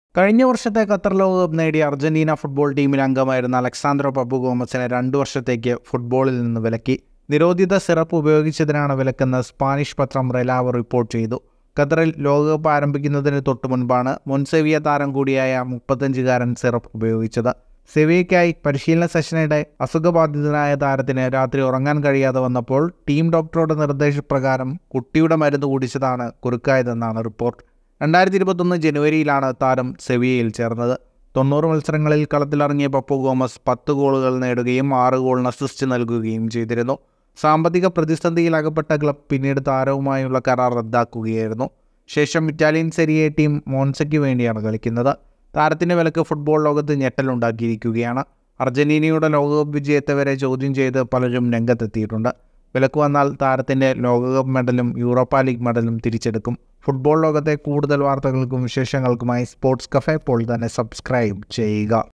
കഴിഞ്ഞ വർഷത്തെ ഖത്തർ ലോകകപ്പ് നേടിയ അർജന്റീന ഫുട്ബോൾ ടീമിൽ അംഗമായിരുന്ന അലക്സാന്ദ്രോ പപ്പു ഗോമസിനെ രണ്ടു വർഷത്തേക്ക് ഫുട്ബോളിൽ നിന്ന് വിലക്കി നിരോധിത സിറപ്പ് ഉപയോഗിച്ചതിനാണ് വിലക്കെന്ന് സ്പാനിഷ് പത്രം റെലാവ് റിപ്പോർട്ട് ചെയ്തു ഖത്തറിൽ ലോകകപ്പ് ആരംഭിക്കുന്നതിന് തൊട്ടു മുൻപാണ് മുൻസെവിയ താരം കൂടിയായ മുപ്പത്തഞ്ചുകാരൻ സിറപ്പ് ഉപയോഗിച്ചത് സെവിയയ്ക്കായി പരിശീലന സെഷനിടെ അസുഖബാധിതനായ താരത്തിന് രാത്രി ഉറങ്ങാൻ കഴിയാതെ വന്നപ്പോൾ ടീം ഡോക്ടറുടെ നിർദ്ദേശപ്രകാരം കുട്ടിയുടെ മരുന്ന് കുടിച്ചതാണ് കുറുക്കായതെന്നാണ് റിപ്പോർട്ട് രണ്ടായിരത്തി ഇരുപത്തൊന്ന് ജനുവരിയിലാണ് താരം സെവിയയിൽ ചേർന്നത് തൊണ്ണൂറ് മത്സരങ്ങളിൽ കളത്തിലിറങ്ങിയ പപ്പു ഗോമസ് പത്ത് ഗോളുകൾ നേടുകയും ആറ് ഗോളിന് അസിസ്റ്റ് നൽകുകയും ചെയ്തിരുന്നു സാമ്പത്തിക പ്രതിസന്ധിയിൽ അകപ്പെട്ട ക്ലബ് പിന്നീട് താരവുമായുള്ള കരാർ റദ്ദാക്കുകയായിരുന്നു ശേഷം ഇറ്റാലിയൻ സെരിയെ ടീം മോൺസയ്ക്ക് വേണ്ടിയാണ് കളിക്കുന്നത് താരത്തിൻ്റെ വിലക്ക് ഫുട്ബോൾ ലോകത്ത് ഞെട്ടലുണ്ടാക്കിയിരിക്കുകയാണ് അർജന്റീനയുടെ ലോകകപ്പ് വിജയത്തെ വരെ ചോദ്യം ചെയ്ത് പലരും രംഗത്തെത്തിയിട്ടുണ്ട് വിലക്ക് വന്നാൽ താരത്തിൻ്റെ ലോകകപ്പ് മെഡലും യൂറോപ്പ ലീഗ് മെഡലും തിരിച്ചെടുക്കും ഫുട്ബോൾ ലോകത്തെ കൂടുതൽ വാർത്തകൾക്കും വിശേഷങ്ങൾക്കുമായി സ്പോർട്സ് കഫേ ഇപ്പോൾ തന്നെ സബ്സ്ക്രൈബ് ചെയ്യുക